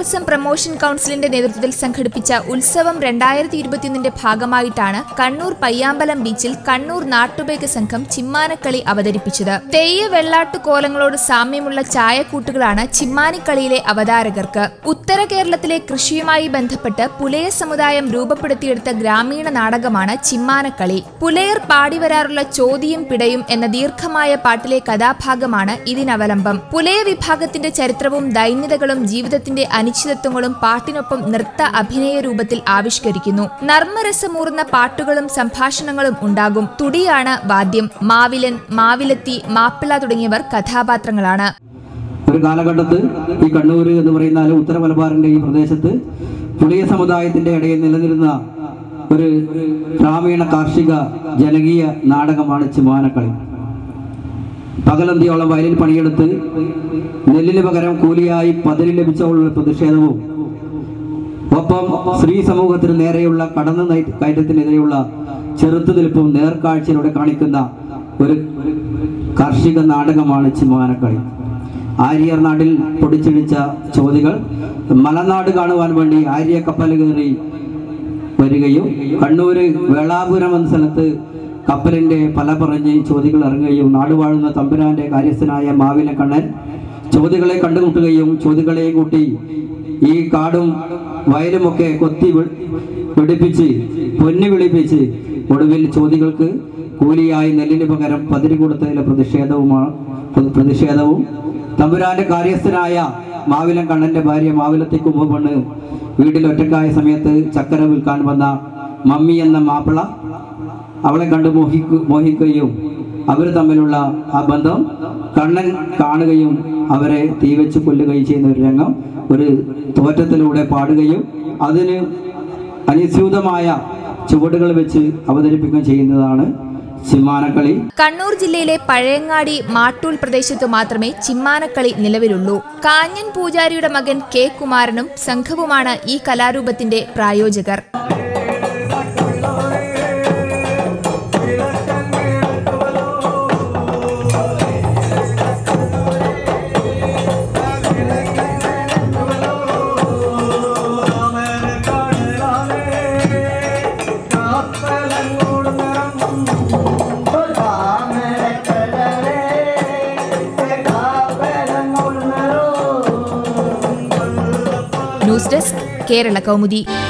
tourism promotion കൗൺസിലിന്റെ നേതൃത്വത്തിൽ സംഘടിപ്പിച്ച ഉത്സവം രണ്ടായിരത്തി ഇരുപത്തിയൊന്നിന്റെ ഭാഗമായിട്ടാണ് കണ്ണൂർ പയ്യാമ്പലം ബീച്ചിൽ കണ്ണൂർ നാട്ടുബേക്ക് സംഘം ചിമ്മാനക്കളി അവതരിപ്പിച്ചത് തെയ്യ വെള്ളാട്ടു കോലങ്ങളോട് സാമ്യമുള്ള ചായക്കൂട്ടുകളാണ് ചിമ്മാനിക്കളിയിലെ അവതാരകർക്ക് ഉത്തര കേരളത്തിലെ കൃഷിയുമായി ബന്ധപ്പെട്ട് പുലയ സമുദായം രൂപപ്പെടുത്തിയെടുത്ത ഗ്രാമീണ നാടകമാണ് ചിമ്മാനക്കളി പുലയർ പാടിവരാറുള്ള ചോദ്യം പിടയും എന്ന ദീർഘമായ പാട്ടിലെ കഥാഭാഗമാണ് ഇതിനവലംബം പുലയ വിഭാഗത്തിന്റെ ചരിത്രവും ദൈന്യതകളും ജീവിതത്തിന്റെ അനിശ്ചിതത്വങ്ങളും പാട്ടിനൊപ്പം നൃത്ത അഭിനയ രൂപത്തിൽ ആവിഷ്കരിക്കുന്നു നർമ്മരസമൂർന്ന പാട്ടുകളും സംഭാഷണങ്ങളും ഉണ്ടാകും തുടിയാണ് വാദ്യം മാവിലൻ മാവിലത്തി മാപ്പിള തുടങ്ങിയവർ കഥാപാത്രങ്ങളാണ് ഒരു കാലഘട്ടത്ത് ഈ കണ്ണൂർ എന്ന് പറയുന്ന അല്ലെങ്കിൽ ഉത്തര മലബാറിന്റെ ഈ പ്രദേശത്ത് പുളിയ സമുദായത്തിന്റെ ഇടയിൽ നിലനിരുന്ന ഒരു ഗ്രാമീണ കാർഷിക ജനകീയ നാടകമാണ് ചിമാനക്കളി പകലന്തിയോളം വയലിൽ പണിയെടുത്ത് നെല്ലിന് പകരം കൂലിയായി പതിന് ലഭിച്ചവളുടെ പ്രതിഷേധവും ഒപ്പം സ്ത്രീ സമൂഹത്തിന് നേരെയുള്ള കടന്നു നയ- കയറ്റത്തിനെതിരെയുള്ള ചെറുത്തുനിൽപ്പും നേർക്കാഴ്ചയിലൂടെ കാണിക്കുന്ന ഒരു കാർഷിക നാടകമാണ് ചിമാനക്കളി ആര്യർ നാട്ടിൽ പൊടിച്ചിടിച്ച ചോതികൾ മലനാട് കാണുവാൻ വേണ്ടി ആര്യ കപ്പൽ കയറി വരികയും കണ്ണൂര് വേളാപുരം എന്ന സ്ഥലത്ത് കപ്പലിന്റെ പല പറഞ്ഞ് ചോതികൾ ഇറങ്ങുകയും നാടുവാഴുന്ന തമ്പുരാന്റെ കാര്യസ്ഥനായ മാവില കണ്ണൻ ചോതികളെ കണ്ടുമുട്ടുകയും ചോതികളെയും കൂട്ടി ഈ കാടും വയലുമൊക്കെ കൊത്തി വെ- വെടിപ്പിച്ച് പൊന്നു വിളിപ്പിച്ച് ഒടുവിൽ ചോതികൾക്ക് കൂലിയായി നെല്ലിന് പകരം പതിരി കൊടുത്തതിലെ പ്രതിഷേധവുമാണ് പ്ര- പ്രതിഷേധവും തമ്പുരാന്റെ കാര്യസ്ഥനായ മാവിലം കണ്ണന്റെ ഭാര്യ മാവിലത്തെ കുമ്പപ്പെണ്ണ് വീട്ടിൽ ഒറ്റക്കായ സമയത്ത് ചക്കര വിൽക്കാൻ വന്ന മമ്മി എന്ന മാപ്പിള അവളെ കണ്ട് മോഹിക്കു മോഹിക്കുകയും അവർ തമ്മിലുള്ള ആ ബന്ധം കണ്ണൻ കാണുകയും അവരെ തീവെച്ച് കൊല്ലുകയും ചെയ്യുന്ന ഒരു രംഗം ഒരു തോറ്റത്തിലൂടെ പാടുകയും അതിന് അനുസ്യൂതമായ ചുവടുകൾ വെച്ച് അവതരിപ്പിക്കുകയും ചെയ്യുന്നതാണ് ചിമ്മാനക്കളി കണ്ണൂർ ജില്ലയിലെ പഴയങ്ങാടി മാട്ടൂൽ പ്രദേശത്തു മാത്രമേ ചിമ്മാനക്കളി നിലവിലുള്ളൂ കാഞ്ഞൻ പൂജാരിയുടെ മകൻ കെ കുമാരനും സംഘവുമാണ് ഈ കലാരൂപത്തിന്റെ പ്രായോജകർ ന്യൂസ് ഡെസ്ക് കേരള കൗമുദി